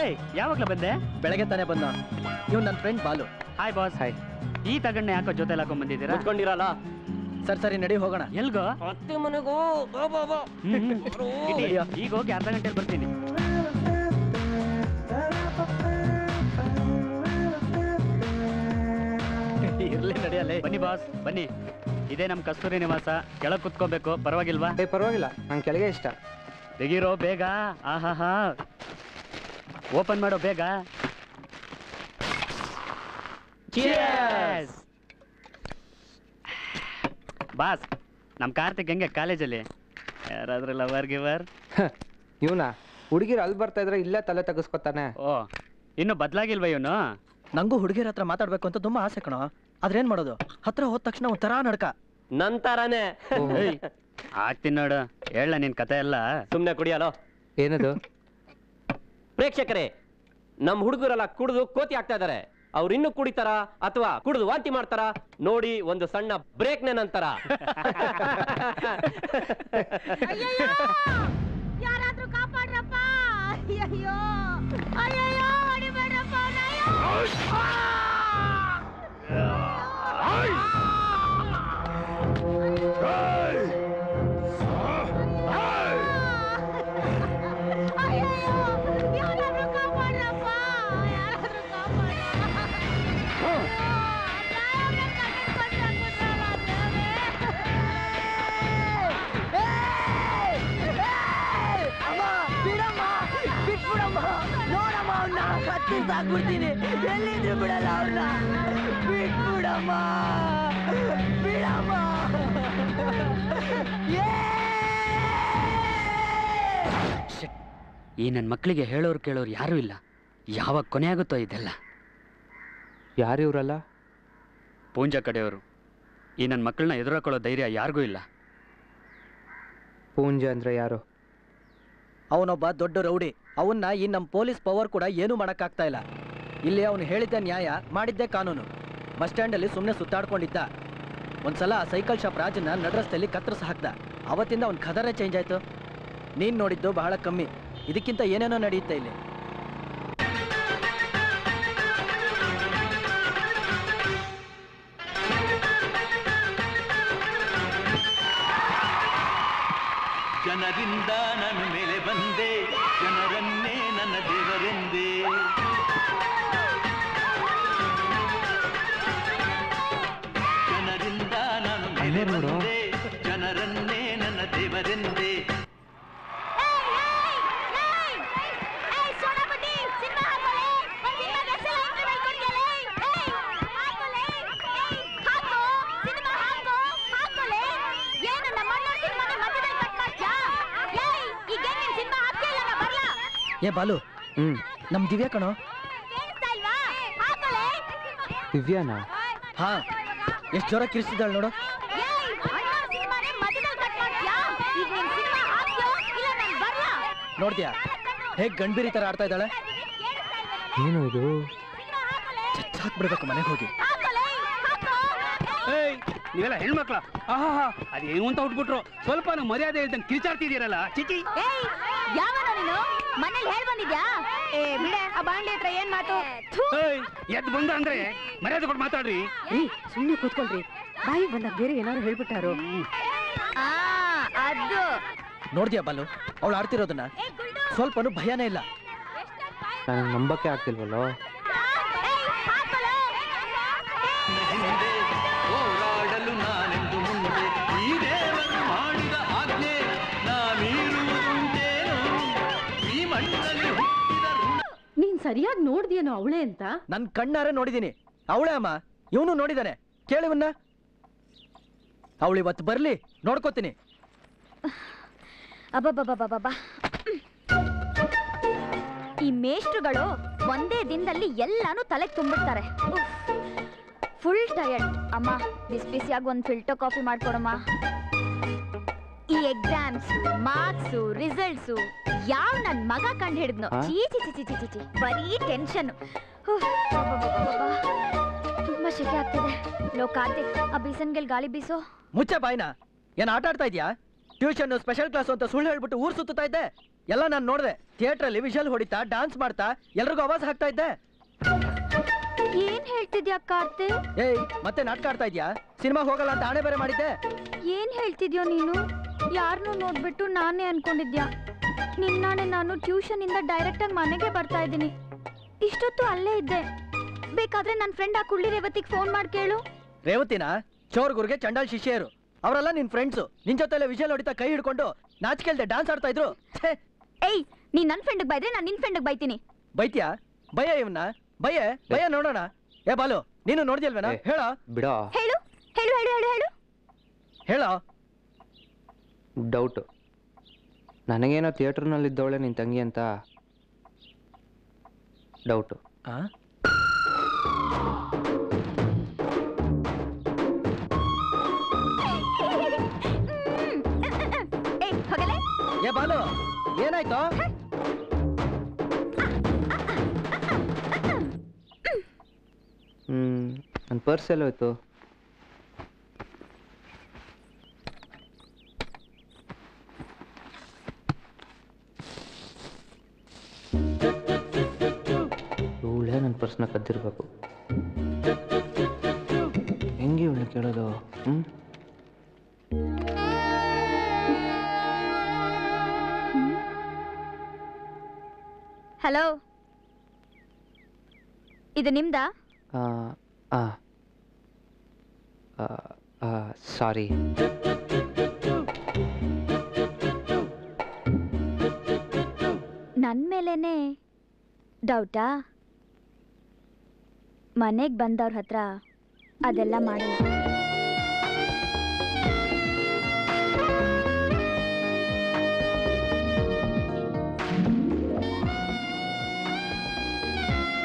ಏಯ್ ಯಾವಾಗ್ಲೂ ಬಂದೆ ಬೆಳಗ್ಗೆ ತಾನೇ ಬಂದ ಇವ್ ನನ್ನ friend Balu hi boss hi ಈ ತಗಣ್ಣ ಯಾಕೋ ಜೊತೆ ಹಾಕೊಂಡ್ ಬಂದಿದ್ದೀರಾ ಕುತ್ಕೊಂಡಿರಲ್ಲ ಸರಿ ಸರಿ ನಡಿ ಹೋಗೋಣ ಎಲ್ಗೋ ಅತ್ತೆ ಮನೆಗೂ ಬಾ ಬಾ ಬಾ ಹ್ಮ್, ಹ್ಮ್. ಇಡಿ, ಈಗ ಹೋಗಿ ಅರ್ಧ ಗಂಟೆಲಿ ಬರ್ತೀನಿ ಇರ್ಲಿ ನಡಿಯಲ್ಲ ಬನ್ನಿ ಬಾಸ್ ಬನ್ನಿ ಇದೇ ನಮ್ ಕಸ್ತೂರಿ ನಿವಾಸ ಕೆಳಗ್ ಕುತ್ಕೋಬೇಕು ಪರವಾಗಿಲ್ವಾ ಏ ಪರವಾಗಿಲ್ಲ ನಂಗೆ ಕೆಳಗೆ ಇಷ್ಟ ತೆಗೀರೋ ಬೇಗ ಆಹಾಹಾ ಓಪನ್ ಮಾಡೋ ಬೇಗ Cheers! ಬಾಸ್ ನಮ್ ಕಾರ್ತಿಕ್ ಹೆಂಗೆ ಕಾಲೇಜಲ್ಲಿ ಯಾರಾದ್ರೂ ಲವರ್ ಗಿವರ್ ಇವನ ಹುಡುಗಿರು ಅಲ್ಲಿ ಬರ್ತಾ ಇದ್ರೆ ಇಲ್ಲೇ ತಲೆ ತೆಗೆಸ್ಕೊತಾನೆ ಓ ಇನ್ನು ಬದ್ಲಾಗಿಲ್ವಾ ಇವನು ನಂಗೂ ಹುಡುಗಿರ ಹತ್ರ ಮಾತಾಡ್ಬೇಕು ಅಂತ ತುಂಬಾ ಆಸೆ ಕಣೋ ಆದ್ರೆ ಏನ್ ಮಾಡೋದು ಹತ್ರ ಹೋದ ತಕ್ಷಣ ಒಂಥರ ನಡ್ಕ ನಂತರನೇ ಏಯ್, ಆಗ್ತೀನಿ ನೋಡು ಹೇಳ ನಿನ್ ಕತೆ ಎಲ್ಲ ಸುಮ್ನೆ ಕುಡಿಯಲೋ ಏನದು ಪ್ರೇಕ್ಷಕರೇ ನಮ್ ಹುಡುಗರೆಲ್ಲ ಕುಡಿದು ಕೋತಿ ಆಗ್ತಾ ಇದಾರೆ ಅವ್ರು ಇನ್ನು ಕುಡಿತಾರ ಅಥವಾ ಕುಡಿದು ವಾಂತಿ ಮಾಡ್ತಾರ ನೋಡಿ ಒಂದು ಸಣ್ಣ ಬ್ರೇಕ್ನೆ ನಂತರ ಅಯ್ಯಯ್ಯೋ ಯಾರಾದ್ರೂ ಕಾಪಾಡ್ರಪ್ಪ ಅಯ್ಯಯ್ಯೋ ಅಯ್ಯಯ್ಯೋ ಹೊಡಿಬೇಡ್ರಪ್ಪ ಅವ್ನ, ಅಯ್ಯಯ್ಯೋ ಯಾರಾದ್ರೂ ಕಾಪಾಡ್ರಪ್ಪ ಯಾರಾದ್ರೂ ಕಾಪಾಡ್ರ ಅಮ್ಮ ಬಿಡಮ್ಮ ಬಿಟ್ಬಿಡಮ್ಮ ನೋಡಮ್ಮ ಅವನ್ನ ಕತ್ತಿ ಸಾಕ್ಬಿಡ್ತೀನಿ ಎಲ್ಲಿದ್ರು ಬಿಡಲ್ಲ ಅವನ್ನ ಬಿಟ್ಬಿಡಮ್ಮ ಬಿಡಮ್ಮ ಈ ನನ್ನ ಮಕ್ಕಳಿಗೆ ಹೇಳೋರು ಕೇಳೋರು ಯಾರೂ ಇಲ್ಲ ಯಾವಾಗ ಕೊನೆ ಆಗುತ್ತೋ ಇದೆಲ್ಲ ಯಾರು ಇವರಲ್ಲ ಪೂಂಜಾ ಕಡೆಯವರು ಈ ನನ್ನ ಮಕ್ಕಳನ್ನ ಎದುರಾಕೊಳ್ಳೋ ಧೈರ್ಯ ಯಾರಿಗೂ ಇಲ್ಲ ಪೂಂಜೆ ಅಂದ್ರೆ ಯಾರು ಅವನೊಬ್ಬ ದೊಡ್ಡ ರೌಡಿ ಅವನ್ನ ಈ ನಮ್ಮ ಪೊಲೀಸ್ ಪವರ್ ಕೂಡ ಏನೂ ಮಾಡಕ್ಕಾಗ್ತಾ ಇಲ್ಲ ಇಲ್ಲಿ ಅವನು ಹೇಳಿದ್ದ ನ್ಯಾಯ ಮಾಡಿದ್ದೇ ಕಾನೂನು ಬಸ್ ಸ್ಟ್ಯಾಂಡಲ್ಲಿ ಸುಮ್ಮನೆ ಸುತ್ತಾಡ್ಕೊಂಡಿದ್ದ ಒಂದ್ಸಲ ಆ ಸೈಕಲ್ ಶಾಪ್ ರಾಜನ್ನ ನಡ್ರಸ್ತೆಯಲ್ಲಿ ಕತ್ತರಿಸಿ ಹಾಕ್ದ ಅವತ್ತಿಂದ ಅವ್ನ ಖದರೇ ಚೇಂಜ್ ಆಯ್ತು ನೀನ್ ನೋಡಿದ್ದು ಬಹಳ ಕಮ್ಮಿ ಇದಕ್ಕಿಂತ ಏನೇನೋ ನಡೆಯುತ್ತೆ ಇಲ್ಲಿ ಜನರಿಂದ ನಾನು ಮೇಲೆ ಬಂದೆ ಜನರನ್ನೇ ನನ್ನ ದೇವರೆಂದೇ ಜನರಿಂದ ನಾನು ಮೇಲೆ ಅಲ್ಲೇ ನೋಡು. ಬಂದೆ ಜನರನ್ನೇ ನನ್ನ ದೇವರೆಂದೇ ಏ ಬಾಲು ಹ್ಮ್ ನಮ್ ದಿವ್ಯಾ ಕಣೋ ದಿವ್ಯಾನಾ ಹಾ ಎಷ್ಟು ಜೋರ ಕಿರಿಸಿದಾಳ್ ನೋಡು ನೋಡ್ದ್ಯಾ ಹೇಗ್ ಗಂಡ್ಬೀರಿ ತರ ಆಡ್ತಾ ಇದ್ದಾಳೆ ಏನು ಇದು ಹಾಕ್ಬಿಡ್ಬೇಕು ಮನೆಗೆ ಹೋಗಿ ಏಯ್ ನೀವೆಲ್ಲ ಹೆಣ್ಮಕ್ಳ ಆಹಾ ಅದೇನು ಅಂತ ಉಟ್ಬಿಟ್ರು ಸ್ವಲ್ಪ ಮರ್ಯಾದೆ ಇಲ್ದಂಗೆ ಕಿರ್ಚಾಡ್ತಿದ್ದೀರಲ್ಲ ಚಿಚಿ ಯಾವನ ನೀನು ಮನೇಲಿ ಹೇಳ್ ಬಂದಿದ್ಯಾ ಏ ಬಿಡೆ ಆ ಬಾಂಡ್ಲಿ ಹತ್ರ ಏನ್ ಮಾತು ಥು. ಏಯ್ ಎದ್ದು ಬಂದ ಅಂದ್ರೆ ಮರ್ಯಾದೆ ಕೊಟ್ಟು ಮಾತಾಡ್ರಿ ಸುಮ್ಮನೆ ಕೂತ್ಕೊಳ್ರಿ ಬಾಯಿ ಬಂದಾಗ ಬೇರೆ ಏನಾದ್ರು ಹೇಳ್ಬಿಟ್ಟಾರು ಆ ಅದು ನೋಡ್ದ್ಯಾ ಬಾಲು ಅವಳು ಆಡ್ತಿರೋದನ್ನ ಸ್ವಲ್ಪನೂ ಭಯನೇ ಇಲ್ಲ ನನಗೆ ನಂಬಕ್ಕೆ ಆಗ್ತಿಲ್ವಲ್ಲೋ ಏಯ್, ಹಾಕೊಳ್ಳೋ. ಹಿಂದೆ ಹೋರಾಡಲು ನಾನೆಂದು ಮುಂದೆ ಈ ದೇವರು ಮಾಡಿದ ಆಜ್ಞೆ ನಾವೀರುವುದೇನು ಈ ಮಣ್ಣಲ್ಲಿ ಹುಟ್ಟಿದ ಋಣ ನೀನ್ ಸರಿಯಾಗಿ ನೋಡ್ದಿಯೇನೋ ಅವಳೆ ಅಂತ ನನ್ ಕಣ್ಣಾರೆ ನೋಡಿದೀನಿ ಅವಳೇ ಅಮ್ಮ ಇವನು ನೋಡಿದಾನೆ ಕೇಳಿವನ್ನ ಅವಳು ಇವತ್ತು ಬರ್ಲಿ ನೋಡ್ಕೋತೀನಿ ಅಬ್ಬಬ್ಬಬ್ಬಬ್ಬಬ್ಬ. ಈ ಮೇಷ್ಟ್ರುಗಳು ಒಂದೇ ದಿನದಲ್ಲಿ ಎಲ್ಲಾನು ತಲೆಗೆ ತುಂಬಿಡ್ತಾರೆ ಫುಲ್ ಟಯರ್ಡ್ ಅಮ್ಮ ಬಿಸಿ ಬಿಸಿಯಾಗಿ ಒಂದು ಫಿಲ್ಟರ್ ಕಾಫಿ ಮಾಡ್ಕೊಡಮ್ಮ ಈ ಎಕ್ಸಾಮ್ಸ್ ಮಾರ್ಕ್ಸು ರಿಸಲ್ಟ್ಸು ಯಾವ ನನ್ ಮಗ ಕಂಡು ಹಿಡಿದ್ನು ಹಾ? ಚೀ ಚಿ ಚಿ ಚಿ ಚಿ ಚಿ ಚಿ ಬರೀ ಟೆನ್ಷನ್ ತುಂಬಾ ಶೆಕೆ ಆಗ್ತಿದೆ ಲೋ ಕಾರ್ತಿಕ್ ಆ ಬೀಸನ್ಗೆಲ್ ಗಾಳಿ ಬೀಸೋ ಮುಚ್ಚ ಬಾಯ್ನ ಏನ್ ಆಟ ಆಡ್ತಾ ಇದ್ಯಾ ಟ್ಯೂಷನ್ ಸ್ಪೆಷಲ್ ಕ್ಲಾಸ್ ಅಂತ ಸುಳ್ಳು ಹೇಳ್ಬಿಟ್ಟು ಊರ್ ಸುತ್ತಾ ಇದ್ದೆ ಎಲ್ಲ ನಾನು ನೋಡ್ದೆ ಥಿಯೇಟ್ರಲ್ಲಿ ವಿಷಲ್ ಹೊಡಿತಾ ಡಾನ್ಸ್ ಮಾಡ್ತಾ ಎಲ್ರಿಗೂ ಆವಾಜ್ ಹಾಕ್ತಾ ಇದ್ದೆ ಏನ್ ಹೇಳ್ತಿದ್ಯಾ ಕಾರ್ತಿ ಏಯ್ ಮತ್ತೆ ನಾಟಕ ಆಡ್ತಾ ಇದ್ಯಾ ಸಿನಿಮಾ ಹೋಗಲ್ಲ ಅಂತ ಆಣೆ ಬೇರೆ ಮಾಡಿದ್ದೆ ಏನ್ ಹೇಳ್ತಿದ್ಯೋ ನೀನು ಯಾರನ್ನೂ ನೋಡ್ಬಿಟ್ಟು ನಾನೇ ಅನ್ಕೊಂಡಿದ್ಯಾ ನಿನ್ನಾಣೆ ನಾನು ಟ್ಯೂಷನ್ ಇಂದ ಡೈರೆಕ್ಟ್ ಆಗಿ ಮನೆಗೆ ಬರ್ತಾ ಇದ್ದೀನಿ ಇಷ್ಟೊತ್ತು ಅಲ್ಲೇ ಇದ್ದೆ ಬೇಕಾದ್ರೆ ನನ್ನ ಫ್ರೆಂಡ್ ಆ ಕುಳ್ಳಿ ರೇವತಿಗೆ ಫೋನ್ ಮಾಡಿ ಕೇಳು ರೇವತಿನ ಚೋರ್ಗುರ್ಗೆ ಚಂಡಾಲ್ ಶಿಷ್ಯರು ಅವರೆಲ್ಲ ನಿನ್ ಫ್ರೆಂಡ್ಸು ನಿನ್ ಜೊತೆಲೆ ವಿಷಲ್ ಹೊಡಿತಾ ಕೈ ಹಿಡ್ಕೊಂಡು ನಾಚಿಕೆಲ್ದೆ ಡಾನ್ಸ್ ಆಡ್ತಾ ಇದ್ರು ಛೇ, ಏಯ್ ನೀನ್ ನನ್ನ ಫ್ರೆಂಡ್ಗೆ ಬೈದ್ರೆ ನಾನು ನಿನ್ ಫ್ರೆಂಡ್ಗೆ ಬೈತೀನಿ ಬೈತ್ಯಾ ಭಯ ಇವನ್ನ ಭಯ ಭಯ ನೋಡೋಣ ಏ ಬಾಲು ನೀನು ನೋಡ್ದಿಲ್ವೇನ ಏ. ಹೇಳ ಬಿಡೋ ಹೇಳು ಹೇಳು ಹೇಳು ಹೇಳು ಹೇಳು ಹೇಳ ಡೌಟು ನನಗೇನೋ ಥಿಯೇಟ್ರ್ನಲ್ಲಿದ್ದವಳೆ ನಿನ್ನ ತಂಗಿ ಅಂತ ಡೌಟು ಏಯ್ ಹೋಗಲೇ ಏ ಬಾಲು ಏನಾಯ್ತು ಹ್ಞೂ ನನ್ನ ಪರ್ಸ್ ಎಲ್ಲೋಯ್ತು ಇವಳೇ ನನ್ನ ಪರ್ಸ್ನ ಕದ್ದಿರ್ಬೇಕು ಹೆಂಗೆ ಇವಳು ಕೇಳೋದು ಹ್ಞೂ ಹಲೋ ಇದು ನಿಮ್ದಾ ಸಾರಿ ನನ್ನ ಮೇಲೇನೆ ಡೌಟಾ ಮನೆಗೆ ಬಂದವ್ರ ಹತ್ರ ಅದೆಲ್ಲ ಮಾಡಲ್ಲ